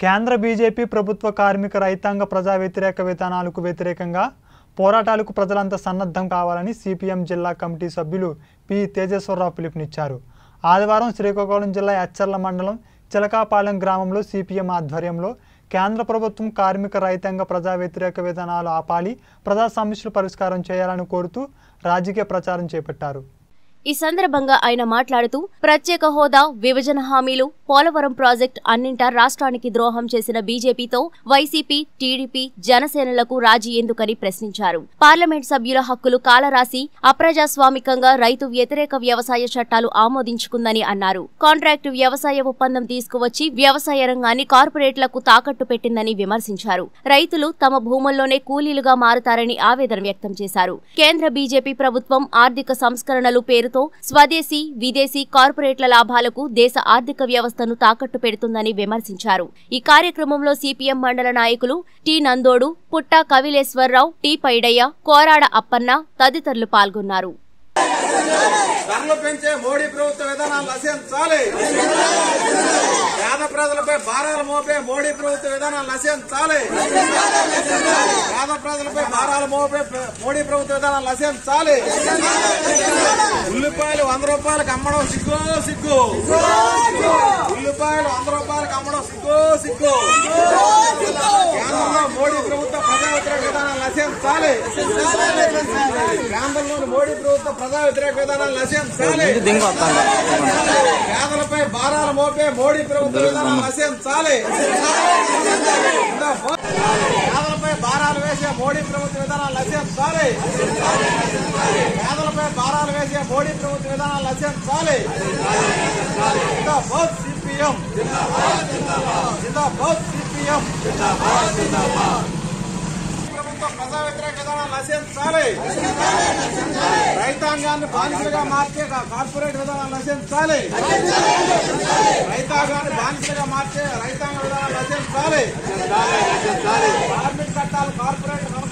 కేంద్ర బీజేపీ ప్రభుత్వ కార్మిక రైతాంగ ప్రజా వ్యతిరేక విధానాలకు వ్యతిరేకంగా పోరాటాలకు ప్రజలంతా సన్నద్ధం కావాలని సిపిఎం జిల్లా కమిటీ సభ్యులు పి తేజేశ్వరరావు పిలుపునిచ్చారు ఆదివారం శ్రీకాకుళం జిల్లా ఎచ్చర్ల మండలం చిలకాపాలెం గ్రామంలో సిపిఎం ఆధ్వర్యంలో కేంద్ర ప్రభుత్వం కార్మిక రైతాంగ ప్రజా వ్యతిరేక విధానాలు ఆపాలి ప్రజా సమస్యలు పరిష్కారం చేయాలని కోరుతూ రాజకీయ ప్రచారం చేపట్టారు ఈ సందర్భంగా ఆయన మాట్లాడుతూ ప్రత్యేక హోదా విభజన హామీలు పోలవరం ప్రాజెక్ట్ అన్నింటా రాష్ట్రానికి ద్రోహం చేసిన బీజేపీతో వైసీపీ టీడీపీ జనసేనలకు రాజీ ఎందుకని ప్రశ్నించారు పార్లమెంట్ సభ్యుల హక్కులు కాలరాసి అప్రజాస్వామికంగా రైతు వ్యతిరేక వ్యవసాయ చట్టాలు ఆమోదించుకుందని అన్నారు కాంట్రాక్టు వ్యవసాయ ఒప్పందం తీసుకువచ్చి వ్యవసాయ రంగాన్ని కార్పొరేట్లకు తాకట్టు పెట్టిందని విమర్శించారు రైతులు తమ భూముల్లోనే కూలీలుగా మారుతారని ఆవేదన వ్యక్తం చేశారు కేంద్ర బీజేపీ ప్రభుత్వం ఆర్థిక సంస్కరణలు పేరుతో స్వదేశీ విదేశీ కార్పొరేట్ల లాభాలకు దేశ ఆర్థిక వ్యవస్థను తాకట్టు పెడుతుందని విమర్శించారు ఈ కార్యక్రమంలో సిపిఎం మండల నాయకులు టి నందోడు పుట్టా కవిలేశ్వరరావు టి పైడయ్య కోరాడ అప్పన్న తదితరులు పాల్గొన్నారు ధరలు పెంచే మోడీ ప్రభుత్వ విధానాలు నశించాలి పేద ప్రజలపై భారాలు మోపే మోడీ ప్రభుత్వ విధానాలు నశించాలి పేద ప్రజలపై భారాలు మోపే ప్ర- మోడీ ప్రభుత్వ విధానాలు నశించాలి ఉల్లిపాయలు వంద రూపాయలకు అమ్మడం సిగ్గు సిగ్గు ఉల్లిపాయలు వంద రూపాయలకు అమ్మడం సిగ్గు సిగ్గు కేంద్రంలో మోడీ ప్రభుత్వ ప్రజా వ్యతిరేక విధానాలు నశించాలి కేంద్రంలోని మోడీ ప్రభుత్వ ప్రజా వ్యతిరేక విధానాలు నశించాలి పేదలపై భారాలు మోపే మోడీ ప్రభుత్వ విధానాలు నశించాలి పేదలపై భారాలు వేసే మోడీ ప్రభుత్వ విధానాలు నశించాలి పేదలపై భారాలు వేసే మోడీ ప్రభుత్వ విధానాలు నశించాలి జిందాబాద్ సిపిఎం జిందాబాద్ సిపిఎం ప్రభుత్వ ప్రజా వ్యతిరేక విధానాలు నశించాలి రైతాంగాన్ని బానిసలుగా మార్చే కార్పొరేట్ విధానాలు నశించాలి రైతాంగాన్ని బానిసలుగా మార్చే రైతాంగ విధానాలు నశించాలి కార్మిక చట్టాలు కార్పొరేట్